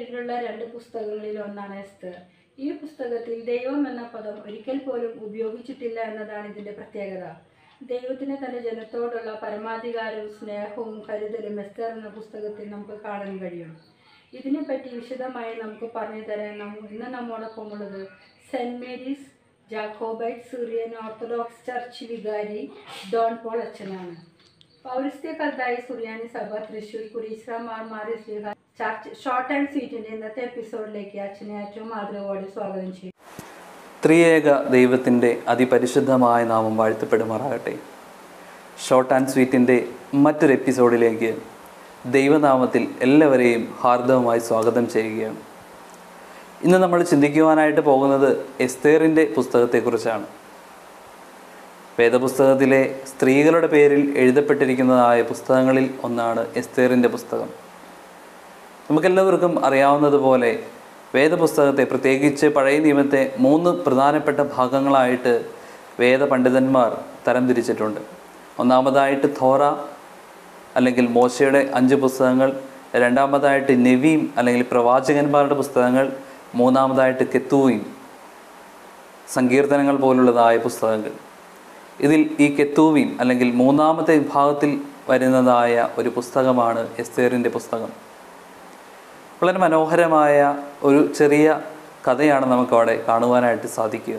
പേരിലുള്ള രണ്ട് പുസ്തകങ്ങളിൽ ഒന്നാണ് എസ്തർ ഈ പുസ്തകത്തിൽ ദൈവം എന്ന പദം ഒരിക്കൽ പോലും ഉപയോഗിച്ചിട്ടില്ല എന്നതാണ് ഇതിൻ്റെ പ്രത്യേകത ദൈവത്തിന് തൻ്റെ ജനത്തോടുള്ള പരമാധികാരവും സ്നേഹവും കരുതലും എസ്തർ എന്ന പുസ്തകത്തിൽ നമുക്ക് കാണാൻ കഴിയും ഇതിനെപ്പറ്റി വിശദമായി നമുക്ക് പറഞ്ഞു തരാൻ നമ്മ ഇന്ന് നമ്മോടൊപ്പം ഉള്ളത് saint Mary's Jacobite Syrian Orthodox church വികാരി ഡോൺ പോൾ അച്ഛനാണ് പൗരസ്ത്യകാലത്തായി സുറിയാനി സഭ തൃശ്ശൂർ കുരീശ്ര മാർ മാറി ശ്രീഹ ചർച്ച് ഷോർട്ട് ആൻഡ് സ്വീറ്റിൻ്റെ ഇന്നത്തെ എപ്പിസോഡിലേക്ക് അച്ഛനെ ഏറ്റവും ആദരവോടെ സ്വാഗതം ചെയ്യും ത്രിയേക ദൈവത്തിൻ്റെ അതിപരിശുദ്ധമായ നാമം വാഴ്ത്തപ്പെടുമാറാകട്ടെ ഷോർട്ട് ആൻഡ് സ്വീറ്റിൻ്റെ മറ്റൊരു എപ്പിസോഡിലേക്ക് ദൈവനാമത്തിൽ എല്ലാവരെയും ഹാർദവമായി സ്വാഗതം ചെയ്യുകയാണ് ഇന്ന് നമ്മൾ ചിന്തിക്കുവാനായിട്ട് പോകുന്നത് എസ്തേറിൻ്റെ പുസ്തകത്തെക്കുറിച്ചാണ് വേദപുസ്തകത്തിലെ സ്ത്രീകളുടെ പേരിൽ എഴുതപ്പെട്ടിരിക്കുന്നതായ പുസ്തകങ്ങളിൽ ഒന്നാണ് എസ്തേറിൻ്റെ പുസ്തകം നമുക്കെല്ലാവർക്കും അറിയാവുന്നതുപോലെ വേദപുസ്തകത്തെ പ്രത്യേകിച്ച് പഴയ നിയമത്തെ മൂന്ന് പ്രധാനപ്പെട്ട ഭാഗങ്ങളായിട്ട് വേദപണ്ഡിതന്മാർ തരംതിരിച്ചിട്ടുണ്ട് ഒന്നാമതായിട്ട് തോറ അല്ലെങ്കിൽ മോശയുടെ അഞ്ച് പുസ്തകങ്ങൾ രണ്ടാമതായിട്ട് നെവീം അല്ലെങ്കിൽ പ്രവാചകന്മാരുടെ പുസ്തകങ്ങൾ മൂന്നാമതായിട്ട് കെത്തൂയും സങ്കീർത്തനങ്ങൾ പോലുള്ളതായ പുസ്തകങ്ങൾ ഇതിൽ ഈ കെത്തൂവീം അല്ലെങ്കിൽ മൂന്നാമത്തെ വിഭാഗത്തിൽ വരുന്നതായ ഒരു പുസ്തകമാണ് എസ്തേറിൻ്റെ പുസ്തകം വളരെ മനോഹരമായ ഒരു ചെറിയ കഥയാണ് നമുക്കവിടെ കാണുവാനായിട്ട് സാധിക്കുക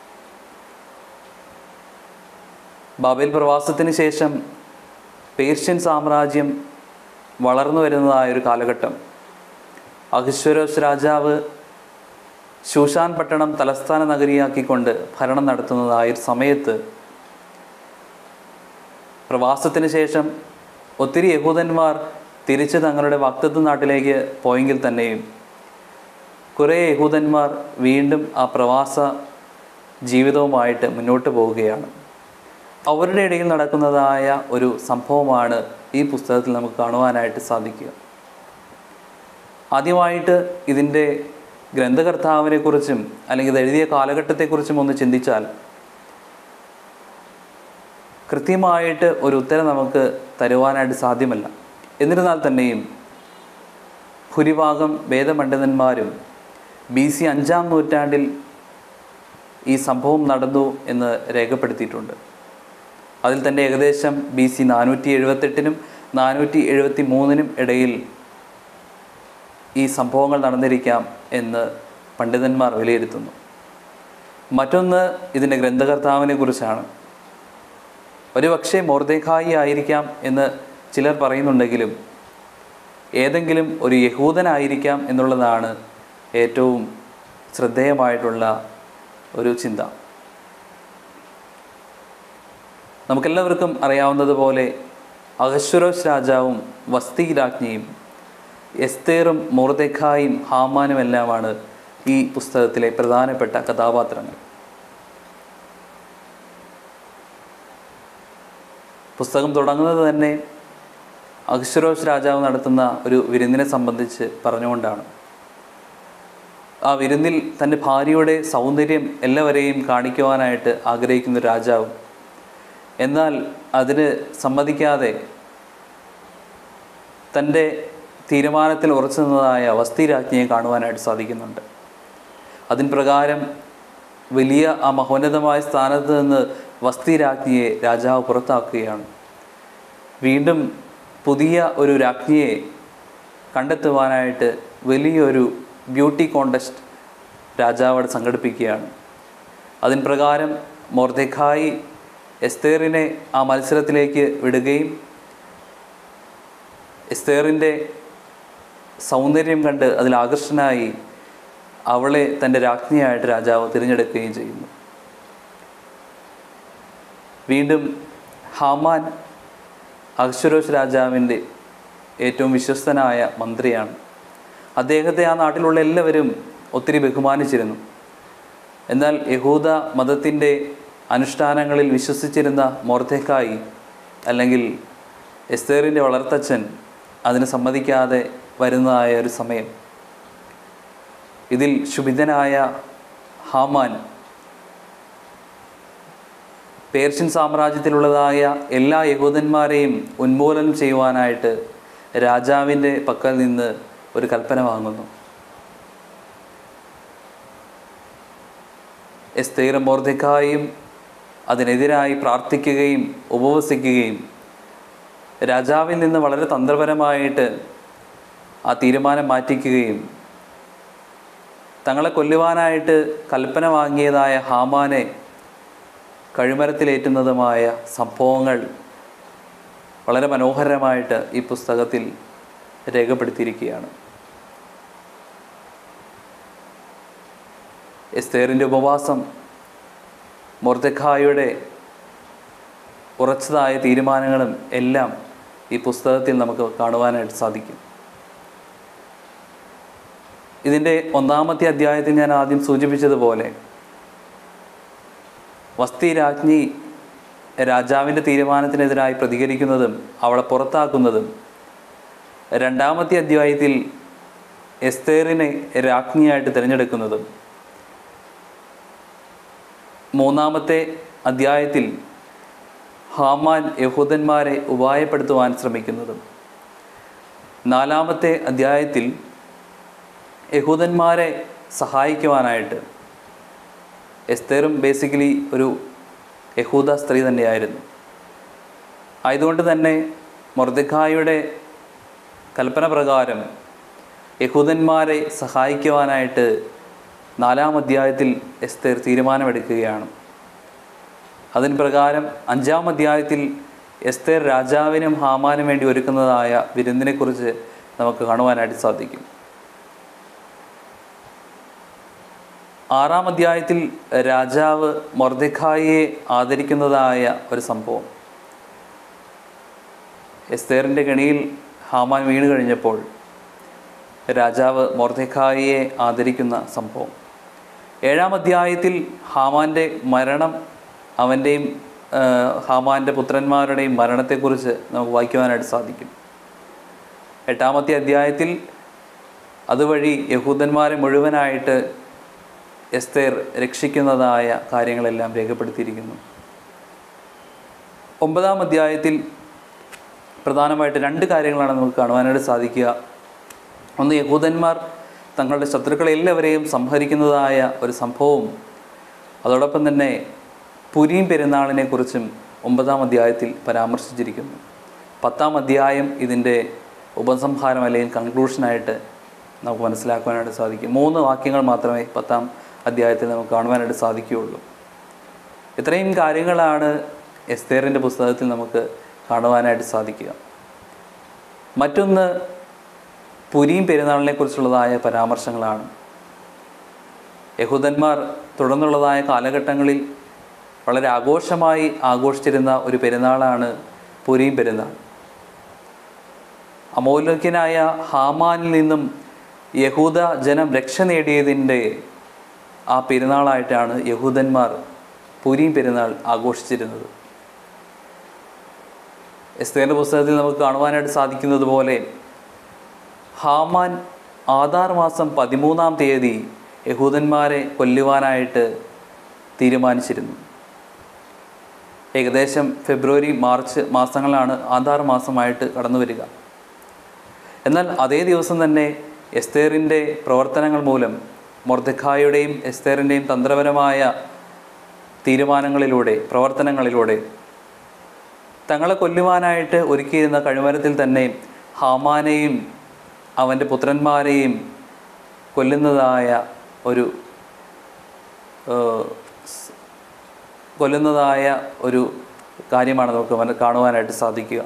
ബാബേൽ പ്രവാസത്തിന് ശേഷം പേർഷ്യൻ സാമ്രാജ്യം വളർന്നു വരുന്നതായ ഒരു കാലഘട്ടം അഹിശ്വരോസ് രാജാവ് ശൂഷാൻ പട്ടണം തലസ്ഥാന നഗരിയാക്കിക്കൊണ്ട് ഭരണം നടത്തുന്നതായ ഒരു സമയത്ത് പ്രവാസത്തിന് ശേഷം ഒത്തിരി യഹൂദന്മാർ തിരിച്ച് തങ്ങളുടെ വക്തത്വ നാട്ടിലേക്ക് പോയെങ്കിൽ തന്നെയും കുറേ യഹൂദന്മാർ വീണ്ടും ആ പ്രവാസ ജീവിതവുമായിട്ട് മുന്നോട്ട് പോവുകയാണ് അവരുടെ ഇടയിൽ നടക്കുന്നതായ ഒരു സംഭവമാണ് ഈ പുസ്തകത്തിൽ നമുക്ക് കാണുവാനായിട്ട് സാധിക്കുക ആദ്യമായിട്ട് ഇതിൻ്റെ ഗ്രന്ഥകർത്താവിനെക്കുറിച്ചും അല്ലെങ്കിൽ ഇത് എഴുതിയ കാലഘട്ടത്തെക്കുറിച്ചും ഒന്ന് ചിന്തിച്ചാൽ കൃത്യമായിട്ട് ഒരു ഉത്തരം നമുക്ക് തരുവാനായിട്ട് സാധ്യമല്ല എന്നിരുന്നാൽ തന്നെയും ഭൂരിഭാഗം വേദപണ്ഡിതന്മാരും ബി സി അഞ്ചാം നൂറ്റാണ്ടിൽ ഈ സംഭവം നടന്നു എന്ന് രേഖപ്പെടുത്തിയിട്ടുണ്ട് അതിൽ തന്നെ ഏകദേശം ബി സി നാനൂറ്റി എഴുപത്തെട്ടിനും നാനൂറ്റി എഴുപത്തി മൂന്നിനും ഇടയിൽ ഈ സംഭവങ്ങൾ നടന്നിരിക്കാം എന്ന് പണ്ഡിതന്മാർ വിലയിരുത്തുന്നു മറ്റൊന്ന് ഇതിൻ്റെ ഗ്രന്ഥകർത്താവിനെ കുറിച്ചാണ് ഒരുപക്ഷെ മോർദേഖായി ആയിരിക്കാം എന്ന് ചിലർ പറയുന്നുണ്ടെങ്കിലും ഏതെങ്കിലും ഒരു യഹൂദനായിരിക്കാം എന്നുള്ളതാണ് ഏറ്റവും ശ്രദ്ധേയമായിട്ടുള്ള ഒരു ചിന്ത നമുക്കെല്ലാവർക്കും അറിയാവുന്നതുപോലെ അഹശ്വരോസ് രാജാവും വസ്തി രാജ്ഞിയും എസ്തേറും മോർദേഖായും ഹാമാനും എല്ലാമാണ് ഈ പുസ്തകത്തിലെ പ്രധാനപ്പെട്ട കഥാപാത്രങ്ങൾ പുസ്തകം തുടങ്ങുന്നത് തന്നെ അക്ഷരോസ് രാജാവ് നടത്തുന്ന ഒരു വിരുന്നിനെ സംബന്ധിച്ച് പറഞ്ഞുകൊണ്ടാണ് ആ വിരുന്നിൽ തൻ്റെ ഭാര്യയുടെ സൗന്ദര്യം എല്ലാവരെയും കാണിക്കുവാനായിട്ട് ആഗ്രഹിക്കുന്ന ഒരു രാജാവ് എന്നാൽ അതിന് സമ്മതിക്കാതെ തൻ്റെ തീരുമാനത്തിൽ ഉറച്ചു നിന്നതായ വസ്തി രാജ്ഞിയെ കാണുവാനായിട്ട് സാധിക്കുന്നുണ്ട് അതിൻ പ്രകാരം വലിയ ആ മഹോന്നതമായ സ്ഥാനത്ത് നിന്ന് വസ്തി രാജ്ഞിയെ രാജാവ് പുറത്താക്കുകയാണ് വീണ്ടും പുതിയ ഒരു രാജ്ഞിയെ കണ്ടെത്തുവാനായിട്ട് വലിയൊരു ബ്യൂട്ടി കോണ്ടസ്റ്റ് രാജാവ് അവിടെ സംഘടിപ്പിക്കുകയാണ് അതിന് പ്രകാരം മോർദെഖായി എസ്തേറിനെ ആ മത്സരത്തിലേക്ക് വിടുകയും എസ്തേറിൻ്റെ സൗന്ദര്യം കണ്ട് അതിൽ ആകർഷനായി അവളെ തൻ്റെ രാജ്ഞിയായിട്ട് രാജാവ് തിരഞ്ഞെടുക്കുകയും ചെയ്യുന്നു വീണ്ടും ഹാമാൻ അക്ഷരോസ് രാജാവിൻ്റെ ഏറ്റവും വിശ്വസ്തനായ മന്ത്രിയാണ് അദ്ദേഹത്തെ ആ നാട്ടിലുള്ള എല്ലാവരും ഒത്തിരി ബഹുമാനിച്ചിരുന്നു എന്നാൽ യഹൂദ മതത്തിൻ്റെ അനുഷ്ഠാനങ്ങളിൽ വിശ്വസിച്ചിരുന്ന മോർത്തേക്കായി അല്ലെങ്കിൽ എസ്തേറിൻ്റെ വളർത്തച്ഛൻ അതിന് സമ്മതിക്കാതെ വരുന്നതായ ഒരു സമയം ഇതിൽ ശുഭിതനായ ഹാമാൻ പേർഷ്യൻ സാമ്രാജ്യത്തിലുള്ളതായ എല്ലാ യഹൂദന്മാരെയും ഉന്മൂലനം ചെയ്യുവാനായിട്ട് രാജാവിൻ്റെ പക്കൽ നിന്ന് ഒരു കൽപ്പന വാങ്ങുന്നു എസ്തേറും മോർദക്കായും അതിനെതിരായി പ്രാർത്ഥിക്കുകയും ഉപവസിക്കുകയും രാജാവിൽ നിന്ന് വളരെ തന്ത്രപരമായിട്ട് ആ തീരുമാനം മാറ്റിക്കുകയും തങ്ങളെ കൊല്ലുവാനായിട്ട് കൽപ്പന വാങ്ങിയതായ ഹാമാനെ കഴിമരത്തിലേറ്റുന്നതുമായ സംഭവങ്ങൾ വളരെ മനോഹരമായിട്ട് ഈ പുസ്തകത്തിൽ രേഖപ്പെടുത്തിയിരിക്കുകയാണ് എസ്തേറിൻ്റെ ഉപവാസം മൊർദഖായുടെ ഉറച്ചതായ തീരുമാനങ്ങളും എല്ലാം ഈ പുസ്തകത്തിൽ നമുക്ക് കാണുവാനായിട്ട് സാധിക്കും ഇതിൻ്റെ ഒന്നാമത്തെ അധ്യായത്തിൽ ഞാൻ ആദ്യം സൂചിപ്പിച്ചതുപോലെ വസ്തി രാജ്ഞി രാജാവിൻ്റെ തീരുമാനത്തിനെതിരായി പ്രതികരിക്കുന്നതും അവളെ പുറത്താക്കുന്നതും രണ്ടാമത്തെ അധ്യായത്തിൽ എസ്തേറിനെ രാജ്ഞിയായിട്ട് തിരഞ്ഞെടുക്കുന്നതും മൂന്നാമത്തെ അധ്യായത്തിൽ ഹാമാൻ യഹൂദന്മാരെ ഉപായപ്പെടുത്തുവാൻ ശ്രമിക്കുന്നതും നാലാമത്തെ അധ്യായത്തിൽ യഹൂദന്മാരെ സഹായിക്കുവാനായിട്ട് എസ്തേറും ബേസിക്കലി ഒരു യഹൂദ സ്ത്രീ തന്നെയായിരുന്നു ആയതുകൊണ്ട് തന്നെ മൊർദഖായുടെ കൽപ്പന പ്രകാരം യഹൂദന്മാരെ സഹായിക്കുവാനായിട്ട് നാലാം അധ്യായത്തിൽ എസ്തേർ തീരുമാനമെടുക്കുകയാണ് അതിന് പ്രകാരം അഞ്ചാം അധ്യായത്തിൽ എസ്തേർ രാജാവിനും ഹാമാനും വേണ്ടി ഒരുക്കുന്നതായ വിരുന്നിനെക്കുറിച്ച് നമുക്ക് കാണുവാനായിട്ട് സാധിക്കും ആറാം അധ്യായത്തിൽ രാജാവ് മൊർദഖായിയെ ആദരിക്കുന്നതായ ഒരു സംഭവം എസ്തേറിൻ്റെ കെണിയിൽ ഹാമാൻ വീണ് കഴിഞ്ഞപ്പോൾ രാജാവ് മൊർദഖായിയെ ആദരിക്കുന്ന സംഭവം ഏഴാം അധ്യായത്തിൽ ഹാമാൻ്റെ മരണം അവൻ്റെയും ഹാമാൻ്റെ പുത്രന്മാരുടെയും മരണത്തെക്കുറിച്ച് നമുക്ക് വായിക്കുവാനായിട്ട് സാധിക്കും എട്ടാമത്തെ അധ്യായത്തിൽ അതുവഴി യഹൂദന്മാരെ മുഴുവനായിട്ട് എസ്തേർ രക്ഷിക്കുന്നതായ കാര്യങ്ങളെല്ലാം രേഖപ്പെടുത്തിയിരിക്കുന്നു ഒമ്പതാം അധ്യായത്തിൽ പ്രധാനമായിട്ട് രണ്ട് കാര്യങ്ങളാണ് നമുക്ക് കാണുവാനായിട്ട് സാധിക്കുക ഒന്ന് യഹൂദന്മാർ തങ്ങളുടെ ശത്രുക്കളെ എല്ലാവരെയും സംഹരിക്കുന്നതായ ഒരു സംഭവവും അതോടൊപ്പം തന്നെ പുരിയും പെരുന്നാളിനെക്കുറിച്ചും ഒമ്പതാം അധ്യായത്തിൽ പരാമർശിച്ചിരിക്കുന്നു പത്താം അധ്യായം ഇതിൻ്റെ ഉപസംഹാരം അല്ലെങ്കിൽ കൺക്ലൂഷനായിട്ട് നമുക്ക് മനസ്സിലാക്കുവാനായിട്ട് സാധിക്കും മൂന്ന് വാക്യങ്ങൾ മാത്രമേ പത്താം അധ്യായത്തിൽ നമുക്ക് കാണുവാനായിട്ട് സാധിക്കുകയുള്ളൂ ഇത്രയും കാര്യങ്ങളാണ് എസ്തേറിൻ്റെ പുസ്തകത്തിൽ നമുക്ക് കാണുവാനായിട്ട് സാധിക്കുക മറ്റൊന്ന് പുരിയും പെരുന്നാളിനെ കുറിച്ചുള്ളതായ പരാമർശങ്ങളാണ് യഹൂദന്മാർ തുടർന്നുള്ളതായ കാലഘട്ടങ്ങളിൽ വളരെ ആഘോഷമായി ആഘോഷിച്ചിരുന്ന ഒരു പെരുന്നാളാണ് പുരിയും പെരുന്നാൾ അമൂല്യനായ ഹാമാനിൽ നിന്നും യഹൂദ ജനം രക്ഷ നേടിയതിൻ്റെ ആ പെരുന്നാളായിട്ടാണ് യഹൂദന്മാർ പുരിയും പെരുന്നാൾ ആഘോഷിച്ചിരുന്നത് എസ്തേൻ്റെ പുസ്തകത്തിൽ നമുക്ക് കാണുവാനായിട്ട് സാധിക്കുന്നത് പോലെ ഹാമാൻ ആധാർ മാസം പതിമൂന്നാം തീയതി യഹൂദന്മാരെ കൊല്ലുവാനായിട്ട് തീരുമാനിച്ചിരുന്നു ഏകദേശം ഫെബ്രുവരി മാർച്ച് മാസങ്ങളാണ് ആധാർ മാസമായിട്ട് കടന്നു വരിക എന്നാൽ അതേ ദിവസം തന്നെ എസ്തേറിൻ്റെ പ്രവർത്തനങ്ങൾ മൂലം മൊർദഖായുടെയും എസ്തേറിൻ്റെയും തന്ത്രപരമായ തീരുമാനങ്ങളിലൂടെ പ്രവർത്തനങ്ങളിലൂടെ തങ്ങളെ കൊല്ലുവാനായിട്ട് ഒരുക്കിയിരുന്ന കഴിമരത്തിൽ തന്നെ ഹാമാനെയും അവൻ്റെ പുത്രന്മാരെയും കൊല്ലുന്നതായ ഒരു ഏഹ്, സ്- കൊല്ലുന്നതായ ഒരു കാര്യമാണ് നമുക്ക് മന- കാണുവാനായിട്ട് സാധിക്കുക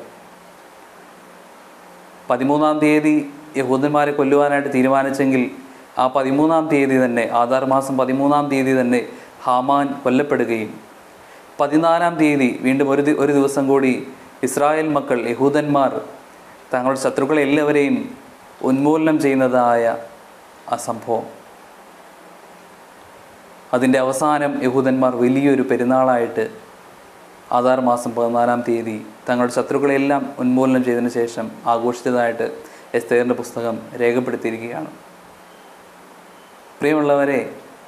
പതിമൂന്നാം തീയതി യഹൂദന്മാരെ കൊല്ലുവാനായിട്ട് തീരുമാനിച്ചെങ്കിൽ ആ പതിമൂന്നാം തീയതി തന്നെ ആധാർ മാസം പതിമൂന്നാം തീയതി തന്നെ ഹാമാൻ കൊല്ലപ്പെടുകയും പതിനാലാം തീയതി വീണ്ടും ഒരു ദി- ഒരു ദിവസം കൂടി ഇസ്രായേൽ മക്കൾ യഹൂദന്മാർ തങ്ങളുടെ ശത്രുക്കളെ എല്ലാവരെയും ഉന്മൂലനം ചെയ്യുന്നതായ ആ സംഭവം അതിൻ്റെ അവസാനം യഹൂദന്മാർ വലിയൊരു പെരുന്നാളായിട്ട് ആധാർ മാസം പതിനാലാം തീയതി തങ്ങളുടെ ശത്രുക്കളെല്ലാം ഉന്മൂലനം ചെയ്തതിന് ശേഷം ആഘോഷിച്ചതായിട്ട് എസ്തേറിൻ്റെ പുസ്തകം രേഖപ്പെടുത്തിയിരിക്കുകയാണ് പ്രിയമുള്ളവരെ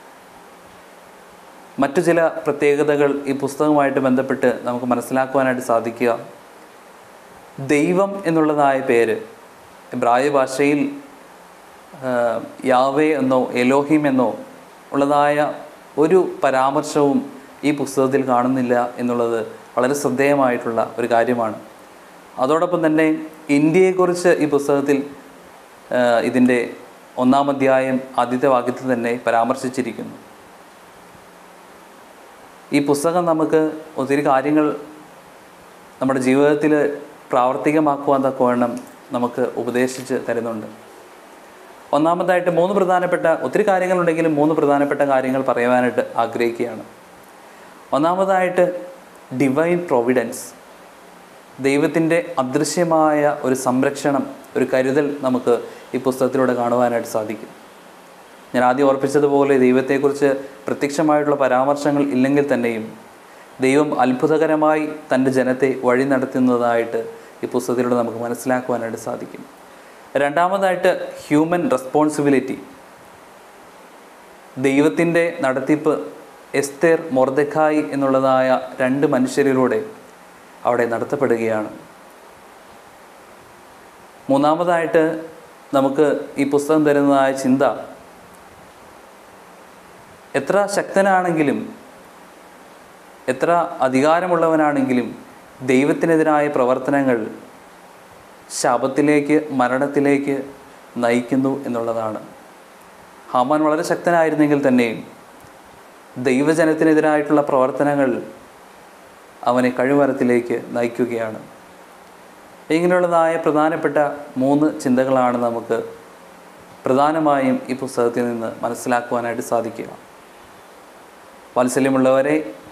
മറ്റു ചില പ്രത്യേകതകൾ ഈ പുസ്തകവുമായിട്ട് ബന്ധപ്പെട്ട് നമുക്ക് മനസ്സിലാക്കുവാനായിട്ട് സാധിക്കുക ദൈവം എന്നുള്ളതായ പേര് ഇബ്രായ ഭാഷയിൽ ആ, യാവേ എന്നോ എലോഹിം എന്നോ ഉള്ളതായ ഒരു പരാമർശവും ഈ പുസ്തകത്തിൽ കാണുന്നില്ല എന്നുള്ളത് വളരെ ശ്രദ്ധേയമായിട്ടുള്ള ഒരു കാര്യമാണ് അതോടൊപ്പം തന്നെ ഇന്ത്യയെക്കുറിച്ച് ഈ പുസ്തകത്തിൽ ആ, ഇതിൻ്റെ ഒന്നാം അധ്യായം ആദ്യത്തെ വാക്യത്തിൽ തന്നെ പരാമർശിച്ചിരിക്കുന്നു ഈ പുസ്തകം നമുക്ക് ഒത്തിരി കാര്യങ്ങൾ നമ്മുടെ ജീവിതത്തിൽ പ്രാവർത്തികമാക്കുവാൻ തക്കവണ്ണം നമുക്ക് ഉപദേശിച്ച് തരുന്നുണ്ട് ഒന്നാമതായിട്ട് മൂന്ന് പ്രധാനപ്പെട്ട ഒത്തിരി കാര്യങ്ങളുണ്ടെങ്കിലും മൂന്ന് പ്രധാനപ്പെട്ട കാര്യങ്ങൾ പറയുവാനായിട്ട് ആഗ്രഹിക്കുകയാണ് ഒന്നാമതായിട്ട് ഡിവൈൻ പ്രൊവിഡൻസ് ദൈവത്തിൻ്റെ അദൃശ്യമായ ഒരു സംരക്ഷണം ഒരു കരുതൽ നമുക്ക് ഈ പുസ്തകത്തിലൂടെ കാണുവാനായിട്ട് സാധിക്കും ഞാൻ ആദ്യം ഓർപ്പിച്ചതുപോലെ ദൈവത്തെക്കുറിച്ച് പ്രത്യക്ഷമായിട്ടുള്ള പരാമർശങ്ങൾ ഇല്ലെങ്കിൽ തന്നെയും ദൈവം അത്ഭുതകരമായി തൻ്റെ ജനത്തെ വഴി നടത്തുന്നതായിട്ട് ഈ പുസ്തകത്തിലൂടെ നമുക്ക് മനസ്സിലാക്കുവാനായിട്ട് സാധിക്കും രണ്ടാമതായിട്ട് ഹ്യൂമൻ റെസ്പോൺസിബിലിറ്റി ദൈവത്തിൻ്റെ നടത്തിപ്പ് എസ്തേർ മൊർദഖായി എന്നുള്ളതായ രണ്ട് മനുഷ്യരിലൂടെ അവിടെ നടത്തപ്പെടുകയാണ് മൂന്നാമതായിട്ട് നമുക്ക് ഈ പുസ്തകം തരുന്നതായ ചിന്ത എത്ര ശക്തനാണെങ്കിലും എത്ര അധികാരമുള്ളവനാണെങ്കിലും ദൈവത്തിനെതിരായ പ്രവർത്തനങ്ങൾ ശാപത്തിലേക്ക് മരണത്തിലേക്ക് നയിക്കുന്നു എന്നുള്ളതാണ് ഹാമാൻ വളരെ ശക്തനായിരുന്നെങ്കിൽ തന്നെയും ദൈവജനത്തിനെതിരായിട്ടുള്ള പ്രവർത്തനങ്ങൾ അവനെ കഴിവരത്തിലേക്ക് നയിക്കുകയാണ് ഇങ്ങനെയുള്ളതായ പ്രധാനപ്പെട്ട മൂന്ന് ചിന്തകളാണ് നമുക്ക് പ്രധാനമായും ഈ പുസ്തകത്തിൽ നിന്ന് മനസ്സിലാക്കുവാനായിട്ട് സാധിക്കുക വാത്സല്യമുള്ളവരെ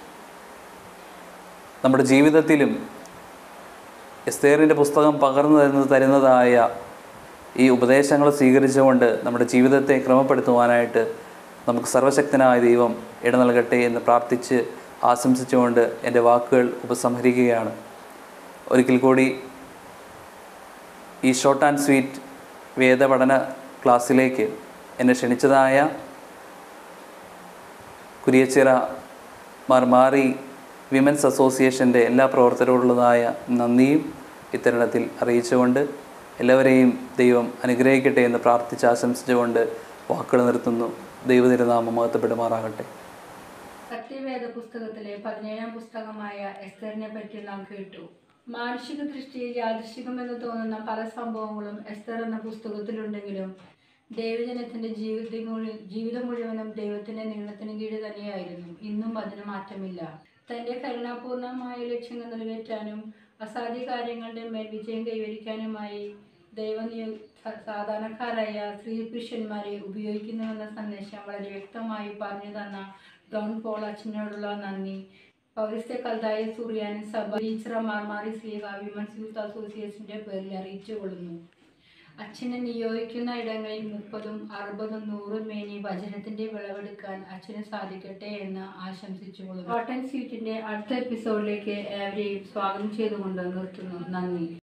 നമ്മുടെ ജീവിതത്തിലും എസ്തേറിൻ്റെ പുസ്തകം പകർന്നു തരുന്ന തരുന്നതായ ഈ ഉപദേശങ്ങൾ സ്വീകരിച്ചുകൊണ്ട് നമ്മുടെ ജീവിതത്തെ ക്രമപ്പെടുത്തുവാനായിട്ട് നമുക്ക് സർവശക്തനായ ദൈവം ഇട നൽകട്ടെ എന്ന് പ്രാർത്ഥിച്ച് ആശംസിച്ചുകൊണ്ട് എൻ്റെ വാക്കുകൾ ഉപസംഹരിക്കുകയാണ് ഒരിക്കൽ കൂടി ഈ ഷോർട്ട് ആൻഡ് സ്വീറ്റ് വേദപഠന ക്ലാസ്സിലേക്ക് എന്നെ ക്ഷണിച്ചതായ കുരിയച്ചിറ മർമാറി വിമൻസ് അസോസിയേഷൻ്റെ എല്ലാ പ്രവർത്തകരോടുള്ളതായ നന്ദിയും ഇത്തരണത്തിൽ അറിയിച്ചുകൊണ്ട് എല്ലാവരെയും ദൈവം അനുഗ്രഹിക്കട്ടെ എന്ന് പ്രാർത്ഥിച്ച് ആശംസിച്ചുകൊണ്ട് വാക്കുകൾ നിർത്തുന്നു ദൈവതിരുനാമം മഹത്വപ്പെടുമാറാകട്ടെ സത്യവേദ പുസ്തകത്തിലെ പതിനേഴാം പുസ്തകമായ എസ്തറിനെ പറ്റി നാം കേട്ടു മാനുഷിക ദൃഷ്ടിയിൽ യാദൃശികമെന്ന് തോന്നുന്ന പല സംഭവങ്ങളും എസ്തർ എന്ന പുസ്തകത്തിലുണ്ടെങ്കിലും ദൈവജനത്തിന്റെ ജീവിത മുഴു- ജീവിതം മുഴുവനും ദൈവത്തിന്റെ നീളത്തിന് കീഴിൽ തന്നെയായിരുന്നു ഇന്നും അതിന് മാറ്റമില്ല തന്റെ കരുണാപൂർണമായ ലക്ഷ്യങ്ങൾ നിറവേറ്റാനും അസാധ്യ കാര്യങ്ങളുടെ മേൽ വിജയം കൈവരിക്കാനുമായി ദൈവം നിയോ- സ- സാധാരണക്കാരായ സ്ത്രീ പുരുഷന്മാരെ ഉപയോഗിക്കുന്നുവെന്ന സന്ദേശം വളരെ വ്യക്തമായി പറഞ്ഞു തന്ന ഡോൺ പോൾ അച്ഛനോടുള്ള നന്ദി പൗരസ്ത്യ കൽതായ സൂര്യാനി സഭ ടീച്ചർ മാർമാറി ശ്രീക വിമൻസ് യൂത്ത് അസോസിയേഷന്റെ പേരിൽ അറിയിച്ചു കൊള്ളുന്നു അച്ഛനെ നിയോഗിക്കുന്ന ഇടങ്ങളിൽ മുപ്പതും അറുപതും നൂറും മേനി വചനത്തിന്റെ വിളവെടുക്കാൻ അച്ഛന് സാധിക്കട്ടെ എന്ന് ആശംസിച്ചു കൊള്ളുന്നു കോട്ടൺ സ്വീറ്റിന്റെ അടുത്ത എപ്പിസോഡിലേക്ക് ഏവരെയും സ്വാഗതം ചെയ്തുകൊണ്ട് നിർത്തുന്നു നന്ദി